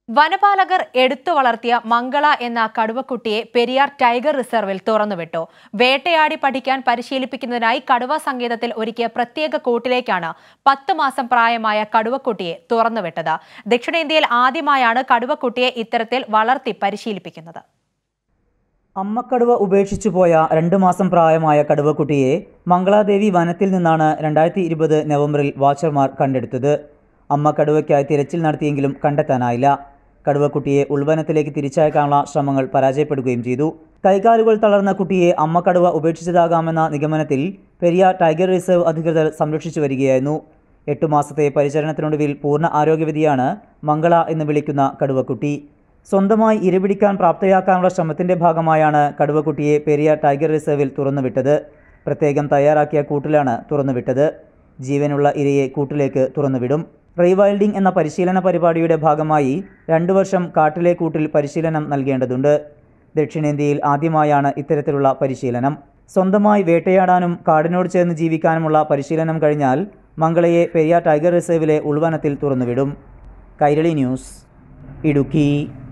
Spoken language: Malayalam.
വനപാലകർ എടുത്തു വളർത്തിയ മംഗള എന്ന കടുവക്കുട്ടിയെ പെരിയാർ ടൈഗർ റിസർവിൽ തുറന്നുവിട്ടു വേട്ടയാടി പഠിക്കാൻ പരിശീലിപ്പിക്കുന്നതിനായി കടുവ സങ്കേതത്തിൽ ഒരുക്കിയ പ്രത്യേക കൂട്ടിലേക്കാണ് പത്ത് മാസം പ്രായമായ കടുവക്കുട്ടിയെ തുറന്നുവിട്ടത് ദക്ഷിണേന്ത്യയിൽ ആദ്യമായാണ് കടുവക്കുട്ടിയെ ഇത്തരത്തിൽ വളർത്തി പരിശീലിപ്പിക്കുന്നത് അമ്മക്കടുവ ഉപേക്ഷിച്ചു പോയ രണ്ടു മാസം പ്രായമായ കടുവക്കുട്ടിയെ മംഗളാദേവി വനത്തിൽ നിന്നാണ് രണ്ടായിരത്തി ഇരുപത് നവംബറിൽ വാച്ചർമാർ കണ്ടെടുത്തത് അമ്മ കടുവയ്ക്കായി തിരച്ചിൽ നടത്തിയെങ്കിലും കണ്ടെത്താനായില്ല കടുവക്കുട്ടിയെ ഉൾവനത്തിലേക്ക് തിരിച്ചയക്കാനുള്ള ശ്രമങ്ങൾ പരാജയപ്പെടുകയും ചെയ്തു കൈകാലുകൾ തളർന്ന കുട്ടിയെ അമ്മ കടുവ ഉപേക്ഷിച്ചതാകാമെന്ന നിഗമനത്തിൽ പെരിയാർ ടൈഗർ റിസർവ് അധികൃതർ സംരക്ഷിച്ചു വരികയായിരുന്നു എട്ടു മാസത്തെ പരിചരണത്തിനൊടുവിൽ പൂർണ്ണ ആരോഗ്യവതിയാണ് മംഗള എന്ന് വിളിക്കുന്ന കടുവക്കുട്ടി സ്വന്തമായി ഇരപിടിക്കാൻ പ്രാപ്തയാക്കാനുള്ള ശ്രമത്തിന്റെ ഭാഗമായാണ് കടുവക്കുട്ടിയെ പെരിയാർ ടൈഗർ റിസർവിൽ തുറന്നുവിട്ടത് പ്രത്യേകം തയ്യാറാക്കിയ കൂട്ടിലാണ് തുറന്നുവിട്ടത് ജീവനുള്ള ഇരയെ കൂട്ടിലേക്ക് തുറന്നുവിടും റീവൈൽഡിംഗ് എന്ന പരിശീലന പരിപാടിയുടെ ഭാഗമായി രണ്ടു വർഷം കാട്ടിലെ കൂട്ടിൽ പരിശീലനം നൽകേണ്ടതുണ്ട് ദക്ഷിണേന്ത്യയിൽ ആദ്യമായാണ് ഇത്തരത്തിലുള്ള പരിശീലനം സ്വന്തമായി വേട്ടയാടാനും കാടിനോട് ചേർന്ന് ജീവിക്കാനുമുള്ള പരിശീലനം കഴിഞ്ഞാൽ മംഗളയെ പെരിയാർ ടൈഗർ റിസർവിലെ ഉൾവനത്തിൽ തുറന്നുവിടും കൈരളി ന്യൂസ് ഇടുക്കി